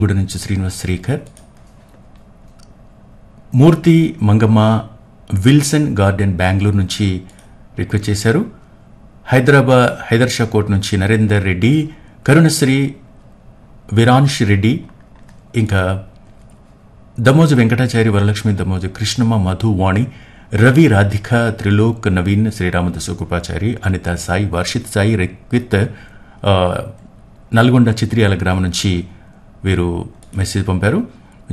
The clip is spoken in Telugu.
గుడి నుంచి శ్రీనివాస్ శ్రీకర్ మూర్తి మంగమ్మ విల్సన్ గార్డెన్ బెంగళూరు నుంచి రిక్వెస్ట్ చేశారు హైదరాబాద్ హైదర్ షా కోట్ నుంచి నరేందర్ రెడ్డి కరుణశ్రీ విరాన్ష్ రెడ్డి ఇంకా దమోజు వెంకటాచారి వరలక్ష్మి దమోజు కృష్ణమ్మ మధు వాణి రవి రాధిక త్రిలోక్ నవీన్ శ్రీరామదాసు కృపాచారి అనిత సాయి వర్షిత్ సాయి రిక్విత్ ఆ, నల్గొండ చిత్రియాల గ్రామం నుంచి వీరు మెసేజ్ పంపారు